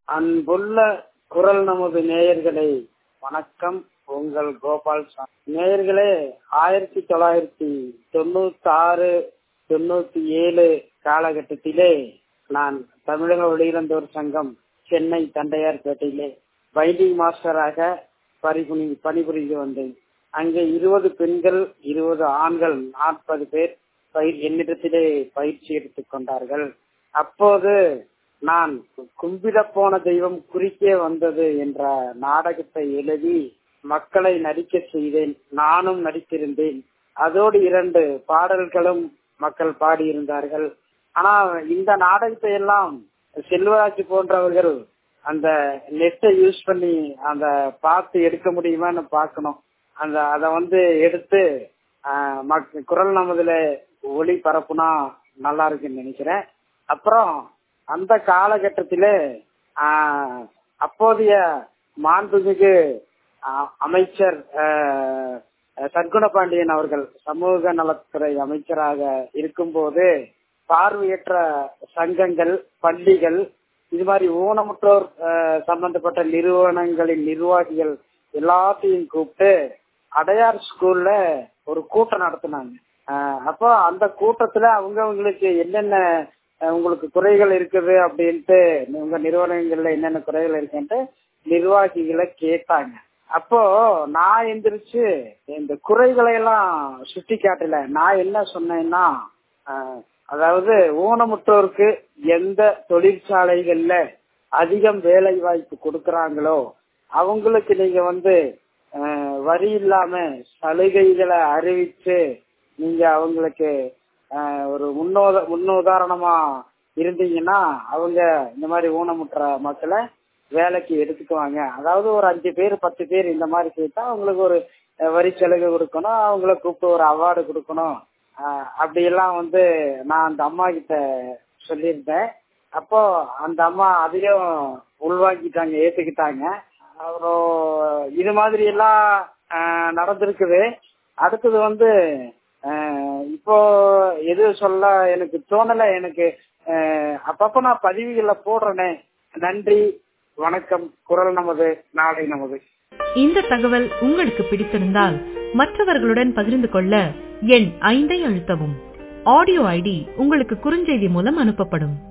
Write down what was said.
அன்புள்ள குரல் நமது நேயர்களே வணக்கம் உங்கள் கோபால் சாமி நேயர்களே ஆயிரத்தி தொள்ளாயிரத்தி தொண்ணூத்தி ஆறு தொண்ணூத்தி ஏழு காலகட்டத்திலே நான் தமிழக வெளியிறந்தோர் சங்கம் சென்னை தண்டையார்பேட்டையிலே பைண்டிங் மாஸ்டராக பணிபுரி பணிபுரிந்து வந்தேன் அங்கே இருபது பெண்கள் இருபது ஆண்கள் நாற்பது பேர் பயிர் என்னிடத்திலே பயிற்சி எடுத்துக் கொண்டார்கள் அப்போது நான் கும்பிட போன தெய்வம் குறிக்கே வந்தது என்ற நாடகத்தை எழுதி மக்களை நடிக்க செய்தேன் நானும் நடித்திருந்தேன் அதோடு இரண்டு பாடல்களும் மக்கள் பாடியிருந்தார்கள் ஆனா இந்த நாடகத்தை எல்லாம் செல்வராஜ் போன்றவர்கள் அந்த நெட்டை யூஸ் பண்ணி அந்த பார்த்து எடுக்க முடியுமான்னு பார்க்கணும் அந்த அதை வந்து எடுத்து குரல் நமதுல ஒளி பரப்புனா நல்லா இருக்குன்னு நினைக்கிறேன் அப்புறம் அந்த காலகட்டத்தில அப்போதைய மாண்புமிகு அமைச்சர் சர்க்குண பாண்டியன் அவர்கள் சமூக நலத்துறை அமைச்சராக இருக்கும்போது பார்வையற்ற சங்கங்கள் பள்ளிகள் இது மாதிரி ஊனமுற்றோர் சம்பந்தப்பட்ட நிறுவனங்களின் நிர்வாகிகள் எல்லாத்தையும் கூப்பிட்டு அடையார் ஸ்கூல்ல ஒரு கூட்டம் நடத்தினாங்க அப்போ அந்த கூட்டத்துல அவங்கவுங்களுக்கு என்னென்ன உங்களுக்கு குறைகள் இருக்குது அப்படின்ட்டு உங்க நிறுவனங்கள்ல என்னென்ன குறைகள் இருக்குன்ட்டு நிர்வாகிகளை கேட்டாங்க அப்போ நான் எந்திரிச்சு இந்த குறைகளை எல்லாம் சுட்டி காட்டல நான் என்ன சொன்னேன்னா அதாவது ஊனமுற்றோருக்கு எந்த தொழிற்சாலைகள்ல அதிகம் வேலை வாய்ப்பு கொடுக்கறாங்களோ அவங்களுக்கு நீங்க வந்து வரி இல்லாம சலுகைகளை அறிவிச்சு நீங்க அவங்களுக்கு ஒரு முன்னோத முன்னுதாரணமா இருந்தீங்கன்னா அவங்க இந்த மாதிரி ஊனமுற்ற மக்களை வேலைக்கு எடுத்துக்குவாங்க அதாவது ஒரு அஞ்சு பேர் பத்து பேர் இந்த மாதிரி கேட்டா அவங்களுக்கு ஒரு வரி சலுகை கொடுக்கணும் அவங்கள கூப்பிட்டு ஒரு அவார்டு கொடுக்கணும் அப்படி எல்லாம் வந்து நான் அந்த அம்மா கிட்ட சொல்லியிருந்தேன் அப்போ அந்த அம்மா அதையும் உள்வாங்கிட்டாங்க ஏத்துக்கிட்டாங்க அப்புறம் இது மாதிரி எல்லாம் நடந்திருக்குது அடுத்தது வந்து இப்போ எது சொல்ல எனக்கு தோணல எனக்கு அப்பப்ப நான் பதிவுகளை போடுறேனே நன்றி வணக்கம் குரல் நமது நாளை நமது இந்த தகவல் உங்களுக்கு பிடித்திருந்தால் மற்றவர்களுடன் பகிர்ந்து கொள்ள எண் ஐந்தை அழுத்தவும் ஆடியோ ஐடி உங்களுக்கு குறுஞ்செய்தி மூலம் அனுப்பப்படும்